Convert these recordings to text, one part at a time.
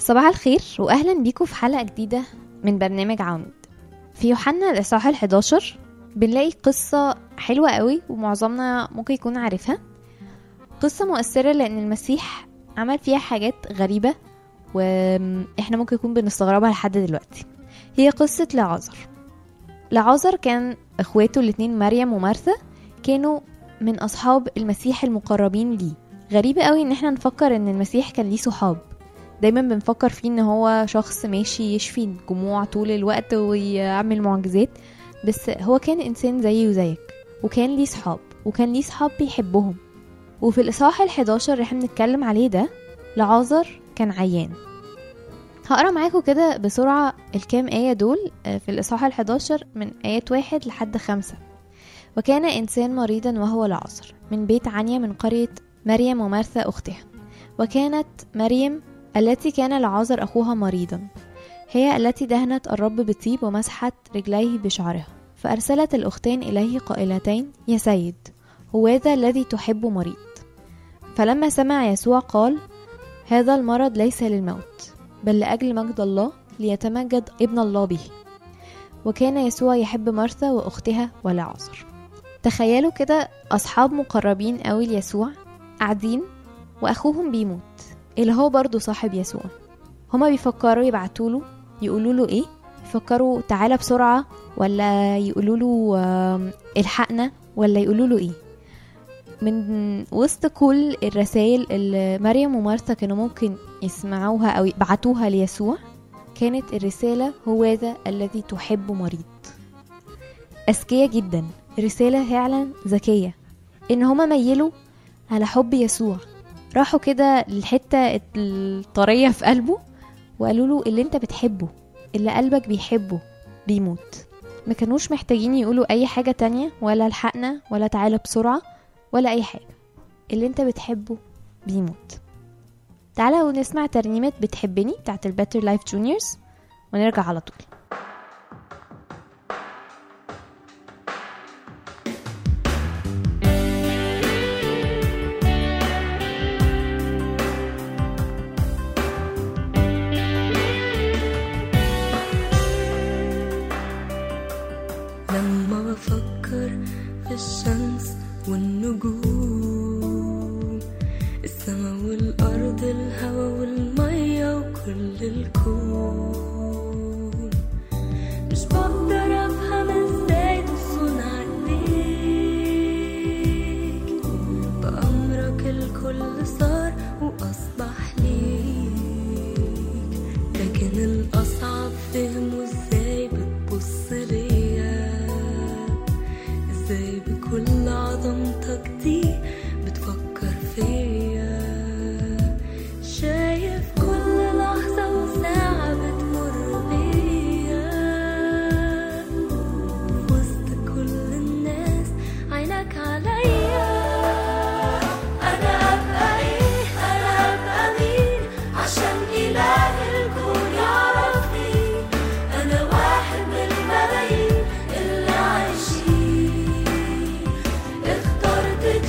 صباح الخير واهلا بيكم في حلقه جديده من برنامج عواميد في يوحنا الاصحاح ال11 بنلاقي قصه حلوه قوي ومعظمنا ممكن يكون عارفها قصه مؤثره لان المسيح عمل فيها حاجات غريبه واحنا ممكن يكون بنستغربها لحد دلوقتي هي قصه لعازر لعازر كان اخواته الاتنين مريم ومارثا كانوا من اصحاب المسيح المقربين ليه غريب قوي ان احنا نفكر ان المسيح كان ليه صحاب دايما بنفكر فيه ان هو شخص ماشي يشفي الجموع طول الوقت ويعمل معجزات بس هو كان انسان زيي وزيك وكان ليه صحاب وكان ليه صحاب بيحبهم وفي الاصحاح ال11 اللي احنا بنتكلم عليه ده لعازر كان عيان هقرا معاكم كده بسرعة الكام آية دول في الإصحاح ال11 من آيات واحد لحد خمسة وكان إنسان مريضا وهو لعازر من بيت عنيا من قرية مريم ومارثا أختها وكانت مريم التي كان لعازر أخوها مريضا هي التي دهنت الرب بطيب ومسحت رجليه بشعرها فأرسلت الأختين إليه قائلتين يا سيد هو ذا الذي تحب مريض فلما سمع يسوع قال هذا المرض ليس للموت بل لأجل مجد الله ليتمجد ابن الله به وكان يسوع يحب مرثا وأختها ولعازر تخيلوا كده أصحاب مقربين قوي ليسوع قاعدين وأخوهم بيموت اللي هو برضه صاحب يسوع هما بيفكروا يبعتوله يقولوا له ايه يفكروا تعالى بسرعة ولا يقولوا له الحقنا ولا يقولوا له ايه من وسط كل الرسائل اللي مريم ومارثا كانوا ممكن يسمعوها او يبعتوها ليسوع كانت الرسالة هو ذا الذي تحب مريض أذكية جدا رسالة فعلا ذكية إن هما ميلوا على حب يسوع راحوا كده للحتة الطرية في قلبه وقالوا له اللي انت بتحبه اللي قلبك بيحبه بيموت ما كانوش محتاجين يقولوا اي حاجة تانية ولا الحقنا ولا تعالى بسرعة ولا اي حاجة اللي انت بتحبه بيموت تعالى ونسمع ترنيمة بتحبني بتاعت الباتر لايف جونيورز ونرجع على طول لما بفكر في الشمس والنجوم السما والأرض الهوا والمية وكل الكون مش بقدر أفهم ازاي تصنع ايديك بأمرك الكل صار وأصبح ليك لكن الأصعب فهمه ازاي بتبص ليا ازاي بكل عظمتك دي بتفكر فيا شايف كل لحظة وساعة بتمر بيا في وسط كل الناس عينك عليا أنا أبقى إيه أنا أبقى مين عشان إله الكون يعرفني أنا واحد من الملايين اللي عايشين اخترت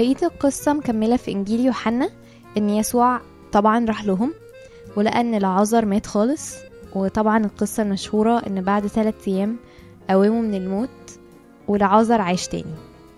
بقية القصة مكملة في إنجيل يوحنا إن يسوع طبعا راح لهم ولقى إن العازر مات خالص وطبعا القصة المشهورة إن بعد ثلاثة أيام قومه من الموت والعازر عاش تاني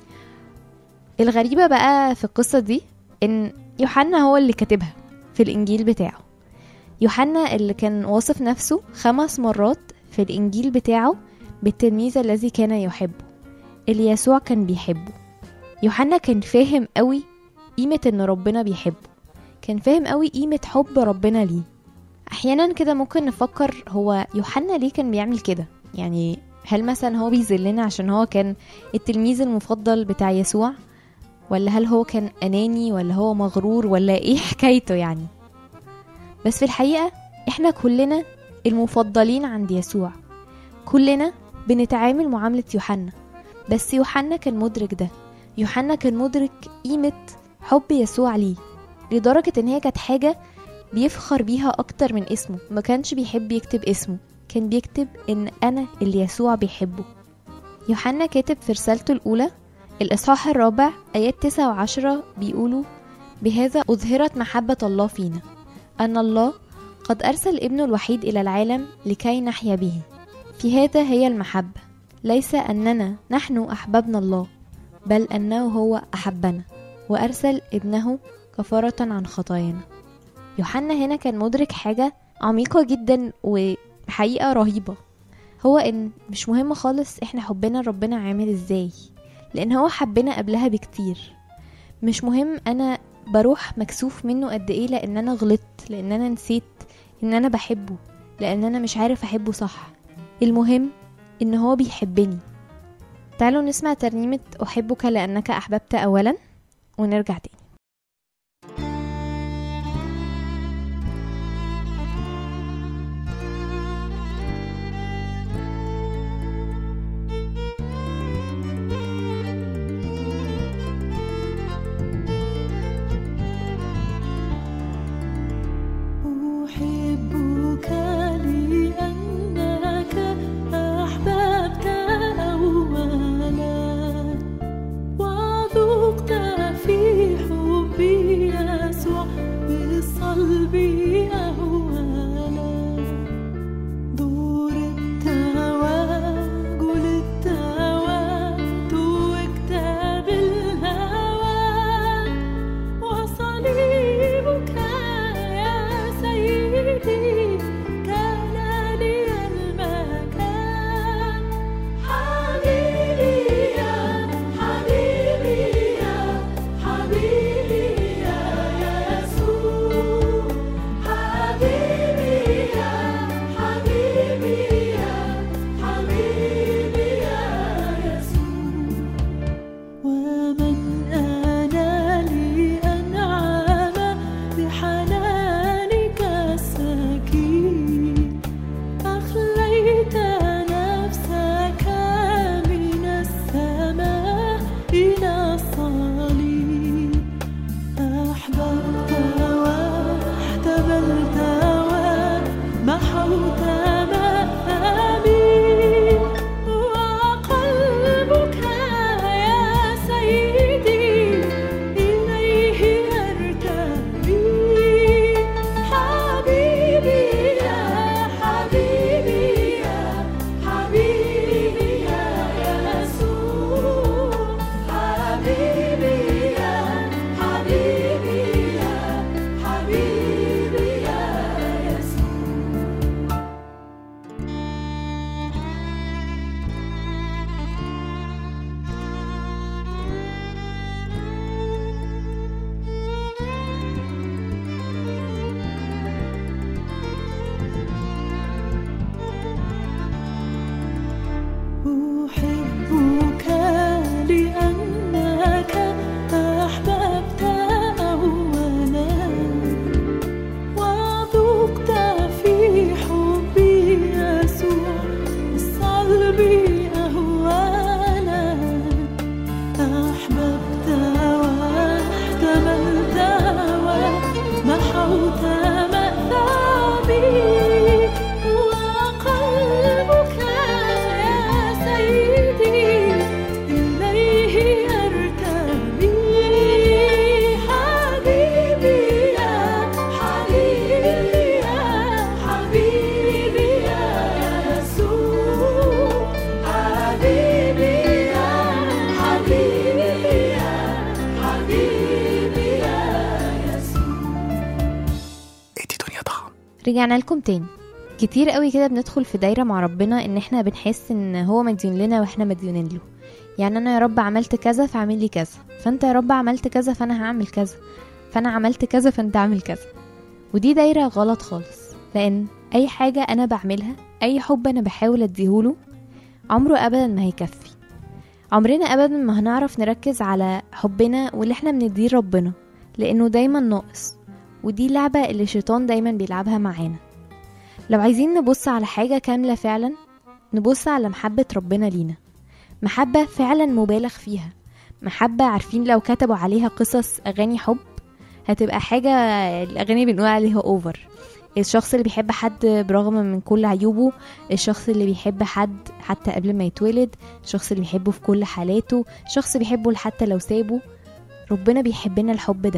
الغريبة بقى في القصة دي إن يوحنا هو اللي كاتبها في الإنجيل بتاعه يوحنا اللي كان واصف نفسه خمس مرات في الإنجيل بتاعه بالتلميذ الذي كان يحبه اللي يسوع كان بيحبه يوحنا كان فاهم قوي قيمة إن ربنا بيحبه كان فاهم قوي قيمة حب ربنا ليه أحيانا كده ممكن نفكر هو يوحنا ليه كان بيعمل كده يعني هل مثلا هو بيذلنا عشان هو كان التلميذ المفضل بتاع يسوع ولا هل هو كان أناني ولا هو مغرور ولا إيه حكايته يعني بس في الحقيقة إحنا كلنا المفضلين عند يسوع كلنا بنتعامل معاملة يوحنا بس يوحنا كان مدرك ده يوحنا كان مدرك قيمة حب يسوع ليه لدرجة إن هي كانت حاجة بيفخر بيها أكتر من اسمه ما كانش بيحب يكتب اسمه كان بيكتب إن أنا اللي يسوع بيحبه يوحنا كاتب في رسالته الأولى الإصحاح الرابع آيات تسعة وعشرة بيقولوا بهذا أظهرت محبة الله فينا أن الله قد أرسل ابنه الوحيد إلى العالم لكي نحيا به في هذا هي المحبة ليس أننا نحن أحببنا الله بل أنه هو أحبنا وأرسل ابنه كفارة عن خطايانا يوحنا هنا كان مدرك حاجة عميقة جدا وحقيقة رهيبة هو إن مش مهم خالص إحنا حبنا ربنا عامل إزاي لأن هو حبنا قبلها بكتير مش مهم أنا بروح مكسوف منه قد إيه لأن أنا غلطت لأن أنا نسيت إن أنا بحبه لأن أنا مش عارف أحبه صح المهم إن هو بيحبني تعالوا نسمع ترنيمة أحبك لأنك أحببت أولا ونرجع تاني أحبك لأنك أحببت أولا وذقت في حب رجعنا لكم تاني كتير قوي كده بندخل في دايرة مع ربنا ان احنا بنحس ان هو مديون لنا واحنا مديونين له يعني انا يا رب عملت كذا فاعمل لي كذا فانت يا رب عملت كذا فانا هعمل كذا فانا عملت كذا فانت اعمل كذا ودي دايرة غلط خالص لان اي حاجة انا بعملها اي حب انا بحاول اديهوله عمره ابدا ما هيكفي عمرنا ابدا ما هنعرف نركز على حبنا واللي احنا بنديه ربنا لانه دايما ناقص ودي اللعبة اللي الشيطان دايما بيلعبها معانا لو عايزين نبص على حاجة كاملة فعلا نبص على محبة ربنا لينا محبة فعلا مبالغ فيها محبة عارفين لو كتبوا عليها قصص أغاني حب هتبقى حاجة الأغاني بنقول عليها أوفر الشخص اللي بيحب حد برغم من كل عيوبه الشخص اللي بيحب حد حتى قبل ما يتولد الشخص اللي بيحبه في كل حالاته الشخص بيحبه حتى لو سابه ربنا بيحبنا الحب ده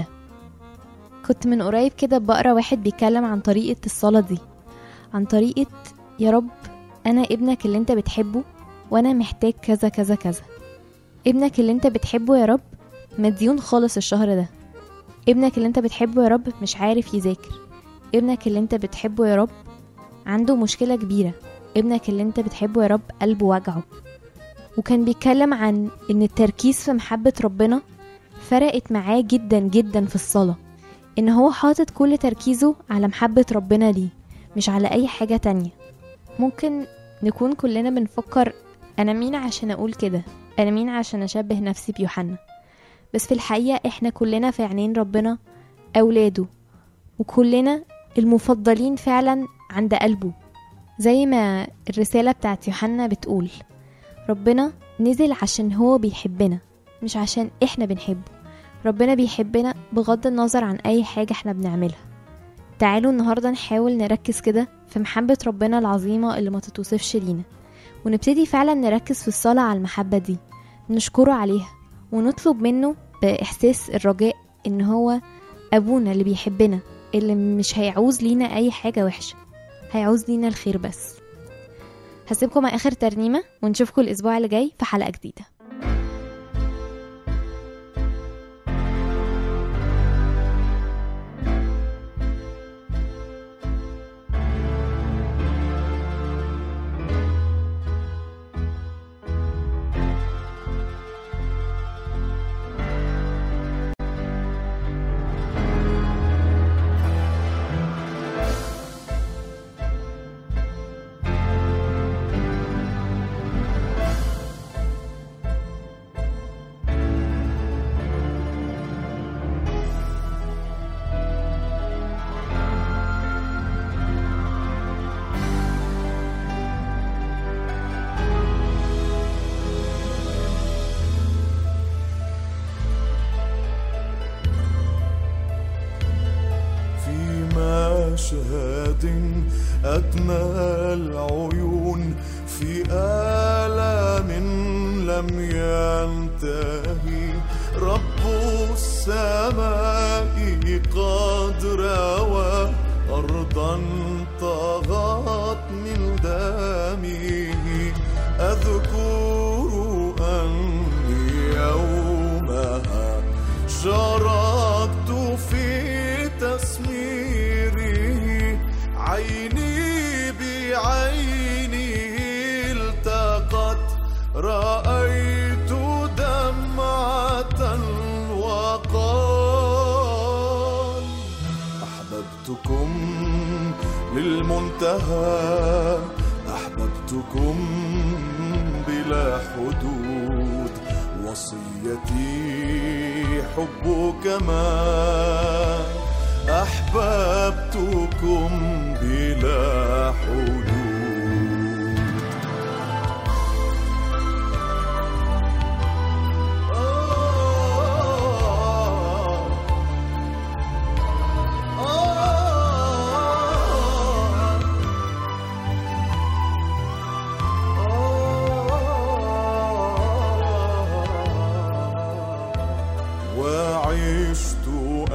كنت من قريب كده بقرا واحد بيتكلم عن طريقة الصلاة دي عن طريقة يا رب أنا ابنك اللي أنت بتحبه وأنا محتاج كذا كذا كذا ابنك اللي أنت بتحبه يا رب مديون خالص الشهر ده ابنك اللي أنت بتحبه يا رب مش عارف يذاكر ابنك اللي أنت بتحبه يا رب عنده مشكلة كبيرة ابنك اللي أنت بتحبه يا رب قلبه وجعه وكان بيتكلم عن إن التركيز في محبة ربنا فرقت معاه جدا جدا في الصلاة إن هو حاطط كل تركيزه على محبة ربنا ليه مش على أي حاجة تانية ممكن نكون كلنا بنفكر أنا مين عشان أقول كده أنا مين عشان أشبه نفسي بيوحنا بس في الحقيقة إحنا كلنا في عينين ربنا أولاده وكلنا المفضلين فعلا عند قلبه زي ما الرسالة بتاعت يوحنا بتقول ربنا نزل عشان هو بيحبنا مش عشان إحنا بنحبه ربنا بيحبنا بغض النظر عن أي حاجة إحنا بنعملها تعالوا النهاردة نحاول نركز كده في محبة ربنا العظيمة اللي ما تتوصفش لينا ونبتدي فعلا نركز في الصلاة على المحبة دي نشكره عليها ونطلب منه بإحساس الرجاء إن هو أبونا اللي بيحبنا اللي مش هيعوز لينا أي حاجة وحشة هيعوز لينا الخير بس هسيبكم مع آخر ترنيمة ونشوفكم الأسبوع اللي جاي في حلقة جديدة في مشهد أدنى العيون في آلام لم ينتهي رب السماء قد روى أرضا طغت من دمه أذكر أني يومها شاركت في تسميره عيني بعينه التقت رأيت دمعة وقال أحببتكم للمنتهى أحببتكم بلا حدود وصيتي حبك ما أحببتكم بلا حدود وعشت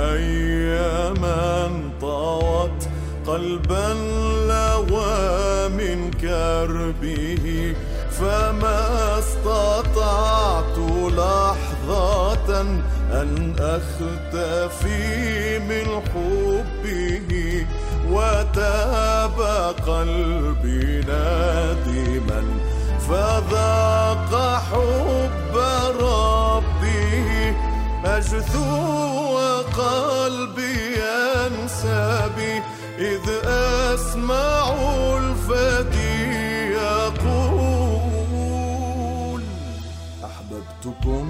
أياما طوت قلبا لوى من كربه فما استطعت لحظة أن أختفي من حبه وتاب قلبي نادما فذاق حب ربه أجثو وقلبي ينسبي إذ أسمع الفتي يقول أحببتكم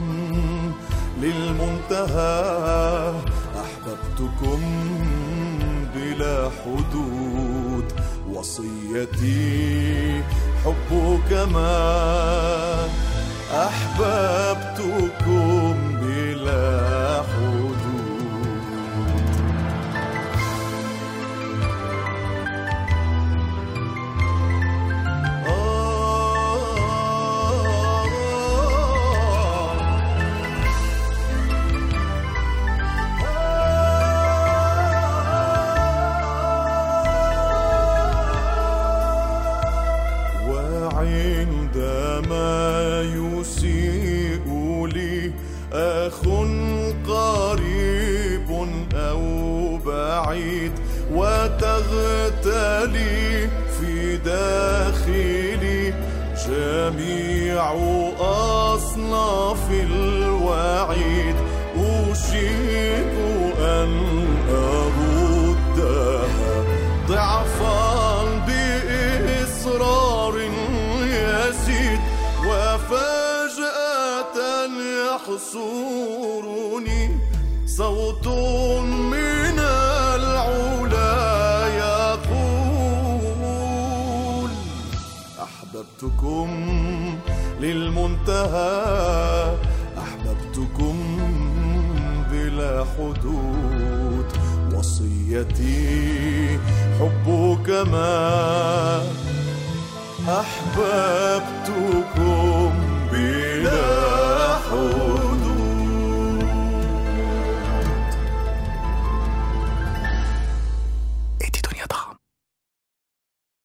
للمنتهى أحببتكم بلا حدود وصيتي حبك ما أحببتكم بلا حدود آه وعندما يسيء لي أخ قريب أو بعيد وتغتلي في داخلي جميع أصناف الوعيد أشيك أن أردها ضعفا بإصرار يزيد وفجأة يحصرني صوت من العلا يقول أحببتكم للمنتهى أحببتكم بلا حدود وصيتي حبك ما أحببتكم بلا حدود